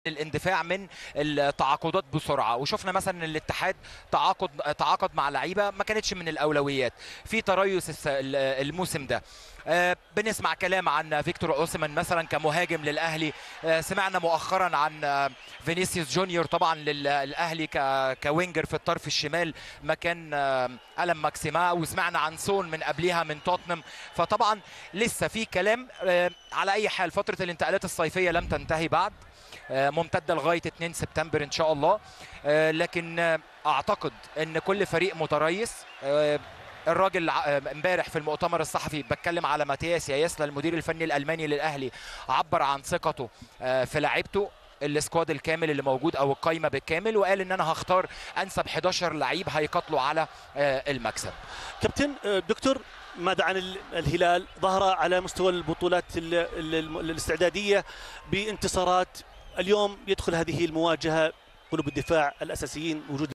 الاندفاع من التعاقدات بسرعه وشفنا مثلا الاتحاد تعاقد تعاقد مع لعيبه ما كانتش من الاولويات في تريث الس- ال- الموسم ده آه، بنسمع كلام عن فيكتور اوسمان مثلا كمهاجم للاهلي آه، سمعنا مؤخرا عن آه، فينيسيوس جونيور طبعا للاهلي ك- كوينجر في الطرف الشمال مكان آه، الم ماكسيما وسمعنا عن سون من قبلها من توتنهام فطبعا لسه في كلام آه، على اي حال فتره الانتقالات الصيفيه لم تنتهي بعد آه، ممتده لغايه 2 سبتمبر ان شاء الله آه، لكن آه، اعتقد ان كل فريق متريث آه، الراجل ع- آه، امبارح في المؤتمر الصحفي بتكلم على ماتياس ياسلا المدير الفني الالماني للاهلي عبر عن ثقته آه، في لعيبته السكواد الكامل اللي موجود او القايمه بالكامل وقال ان انا هختار انسب 11 لعيب هيقاتلوا على آه، المكسب كابتن آه، دكتور ماذا عن ال- الهلال ظهر على مستوى البطولات ال- ال- الم- الاستعداديه بانتصارات اليوم يدخل هذه المواجهه قلوب الدفاع الاساسيين وجود